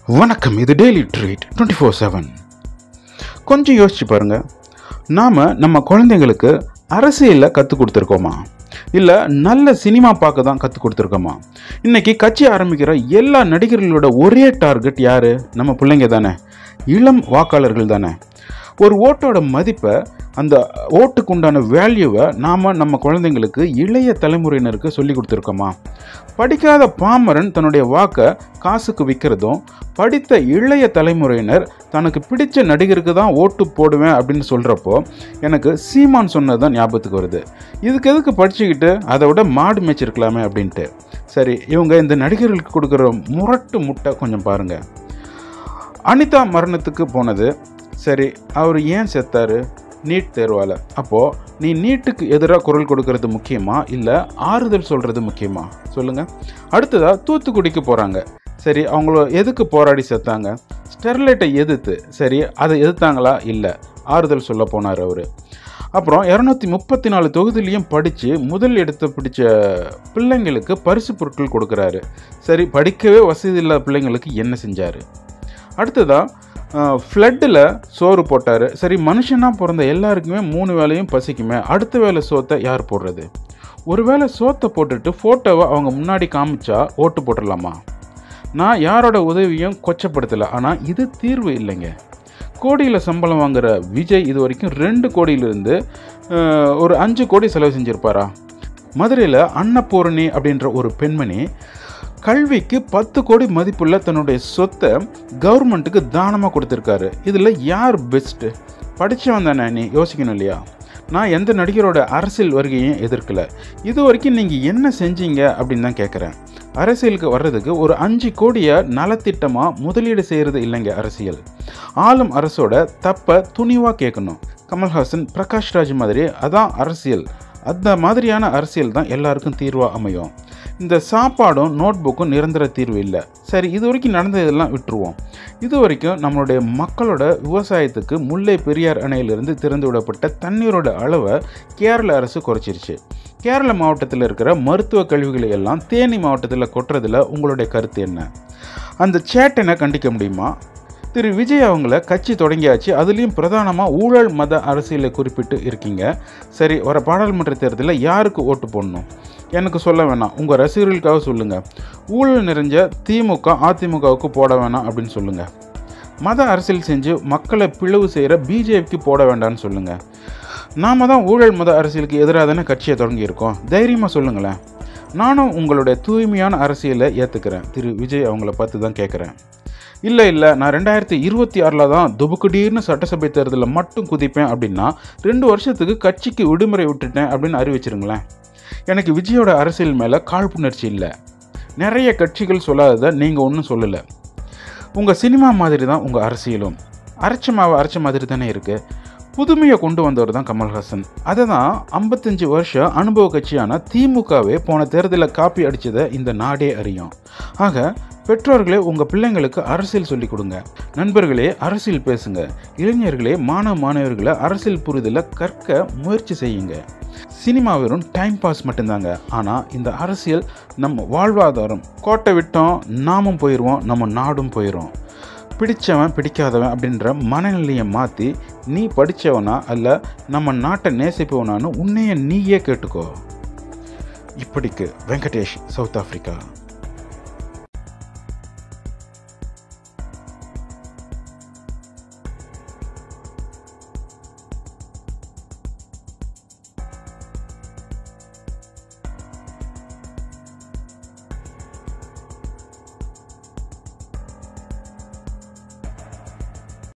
வணக்கம் இது daily treat twenty four seven கொஞ்சம் யோசிச்சு பாருங்க நாம் நம்ம குழந்தைங்களுக்கு அரசியலில் கற்றுக் கொடுத்துருக்கோமா இல்லை நல்ல சினிமா பார்க்க தான் கற்றுக் கொடுத்துருக்கோமா இன்னைக்கு கட்சி ஆரம்பிக்கிற எல்லா நடிகர்களோட ஒரே டார்கெட் யார் நம்ம பிள்ளைங்க தானே இளம் வாக்காளர்கள் தானே ஒரு ஓட்டோட மதிப்பை அந்த ஓட்டுக்கு உண்டான வேல்யூவை நாம் நம்ம குழந்தைங்களுக்கு இளைய தலைமுறையினருக்கு சொல்லி கொடுத்துருக்கோமா படிக்காத பாமரன் தன்னுடைய வாக்கை காசுக்கு விற்கிறதும் படித்த இளைய தலைமுறையினர் தனக்கு பிடிச்ச நடிகருக்கு தான் ஓட்டு போடுவேன் அப்படின்னு சொல்கிறப்போ எனக்கு சீமான் சொன்னது தான் ஞாபகத்துக்கு வருது இதுக்கு எதுக்கு படிச்சுக்கிட்டு அதை விட மாடு மேய்ச்சிருக்கலாமே அப்படின்ட்டு சரி இவங்க இந்த நடிகர்களுக்கு கொடுக்குற முரட்டு முட்டை கொஞ்சம் பாருங்கள் அனிதா மரணத்துக்கு போனது சரி அவர் ஏன் செத்தாரு நீட் தேர்வால் அப்போது நீ நீட்டுக்கு எதிராக குரல் கொடுக்கறது முக்கியமா இல்லை ஆறுதல் சொல்கிறது முக்கியமா சொல்லுங்கள் அடுத்ததாக தூத்துக்குடிக்கு போகிறாங்க சரி அவங்கள எதுக்கு போராடி செத்தாங்க ஸ்டெர்லைட்டை எதிர்த்து சரி அதை எதிர்த்தாங்களா இல்லை ஆறுதல் சொல்ல போனார் அவர் அப்புறம் இரநூத்தி முப்பத்தி நாலு தொகுதியிலையும் படித்து முதல் இடத்தை பிடிச்ச பிள்ளைங்களுக்கு பரிசு பொருட்கள் கொடுக்குறாரு சரி படிக்கவே வசதி இல்லாத பிள்ளைங்களுக்கு என்ன செஞ்சார் அடுத்ததாக ஃப்ளட்டில் சோறு போட்டார் சரி மனுஷனாக பிறந்த எல்லாருக்குமே மூணு வேலையும் பசிக்குமே அடுத்த வேலை சோத்தை யார் போடுறது ஒரு வேளை சோத்தை போட்டுட்டு ஃபோட்டோவை அவங்க முன்னாடி காமிச்சா ஓட்டு போட்டுடலாமா நான் யாரோட உதவியும் கொச்சப்படுத்தலை ஆனால் இது தீர்வு இல்லைங்க கோடியில் சம்பளம் வாங்குற விஜய் இது வரைக்கும் ரெண்டு கோடியிலிருந்து அஹ், ஒரு அஞ்சு கோடி செலவு செஞ்சுருப்பாரா மதுரையில் அன்னபூரணி அப்படின்ற ஒரு பெண்மணி கல்விக்கு பத்து கோடி மதிப்புள்ள தன்னுடைய சொத்தை கவர்மெண்ட்டுக்கு தானமாக கொடுத்துருக்காரு இதில் யார் பெஸ்ட்டு படித்தவன் தானே நீ யோசிக்கணும் இல்லையா நான் எந்த நடிகரோட அரசியல் வருகையும் எதிர்க்கல இது வரைக்கும் நீங்கள் என்ன செஞ்சீங்க அப்படின்னு தான் கேட்குறேன் அரசியலுக்கு வர்றதுக்கு ஒரு அஞ்சு கோடியை நலத்திட்டமாக முதலீடு செய்கிறது இல்லைங்க அரசியல் ஆளும் அரசோட தப்பை துணிவாக கேட்கணும் கமல்ஹாசன் பிரகாஷ் ராஜ் மாதிரி அதான் அரசியல் அந்த மாதிரியான அரசியல் தான் எல்லாருக்கும் தீர்வாக அமையும் இந்த சாப்பாடும் நோட் புக்கும் நிரந்தர தீர்வு இல்லை சரி இது வரைக்கும் நடந்ததெல்லாம் விட்டுருவோம் இது வரைக்கும் நம்மளுடைய மக்களோட விவசாயத்துக்கு முல்லை பெரியார் அணையிலிருந்து திறந்து விடப்பட்ட தண்ணீரோட அளவை கேரள அரசு குறைச்சிருச்சு கேரள மாவட்டத்தில் இருக்கிற மருத்துவ கழிவுகளை எல்லாம் தேனி மாவட்டத்தில் கொட்டுறதுல உங்களுடைய கருத்து என்ன அந்த சேட்டனை கண்டிக்க முடியுமா திரு விஜய் அவங்கள கட்சி தொடங்கியாச்சு அதுலேயும் பிரதானமாக ஊழல் மத அரசியலை குறிப்பிட்டு இருக்கீங்க சரி வர பாராளுமன்ற தேர்தலில் யாருக்கு ஓட்டு போடணும் எனக்கு சொல்ல வேணாம் உங்கள் ரசிகர்களுக்காக சொல்லுங்கள் ஊழல் நிறைஞ்ச திமுக அதிமுகவுக்கு போட வேணாம் அப்படின்னு சொல்லுங்கள் மத அரசியல் செஞ்சு மக்களை பிளவு செய்கிற பிஜேபிக்கு போட வேண்டாம்னு சொல்லுங்கள் நாம தான் ஊழல் மத அரசியலுக்கு எதிராக தானே கட்சியை தொடங்கியிருக்கோம் தைரியமாக சொல்லுங்களேன் நானும் உங்களுடைய தூய்மையான அரசியலை ஏற்றுக்கிறேன் திரு விஜய் அவங்கள பார்த்து தான் கேட்குறேன் இல்லை இல்லை நான் ரெண்டாயிரத்தி இருபத்தி ஆறில் தான் துபுக்குடீர்னு சட்டசபை தேர்தலில் மட்டும் குதிப்பேன் அப்படின்னா ரெண்டு வருஷத்துக்கு கட்சிக்கு விடுமுறை விட்டுட்டேன் அப்படின்னு அறிவிச்சிருங்களேன் எனக்கு விஜயோட அரசியல் மேலே காழ்ப்புணர்ச்சி இல்லை நிறைய கட்சிகள் சொல்லாததை நீங்கள் ஒன்றும் சொல்லலை உங்கள் சினிமா மாதிரி தான் உங்கள் அரசியலும் அரைச்ச மாவு அரைச்ச மாதிரி தானே இருக்குது புதுமையை கொண்டு வந்தவர் தான் கமல்ஹாசன் அதை தான் ஐம்பத்தஞ்சு வருஷம் அனுபவ கட்சியான திமுகவே போன தேர்தலில் காப்பி அடித்ததை இந்த நாடே அறியும் ஆக பெற்றோர்களே உங்கள் பிள்ளைங்களுக்கு அரசியல் சொல்லிக் கொடுங்க நண்பர்களே அரசியல் பேசுங்க இளைஞர்களே மாணவ மாணவர்களை அரசியல் புரிதலை கற்க முயற்சி செய்யுங்க சினிமா வெறும் டைம் பாஸ் மட்டும்தாங்க ஆனால் இந்த அரசியல் நம்ம வாழ்வாதாரம் கோட்டை விட்டோம் நாமும் போயிடுவோம் நம்ம நாடும் போயிடும் பிடிச்சவன் பிடிக்காதவன் அப்படின்ற மனநிலையை மாற்றி நீ படித்தவனா அல்ல நம்ம நாட்டை நேசிப்பவனான்னு உன்னைய நீயே கேட்டுக்கோ இப்படிக்கு வெங்கடேஷ் சவுத் ஆஃப்ரிக்கா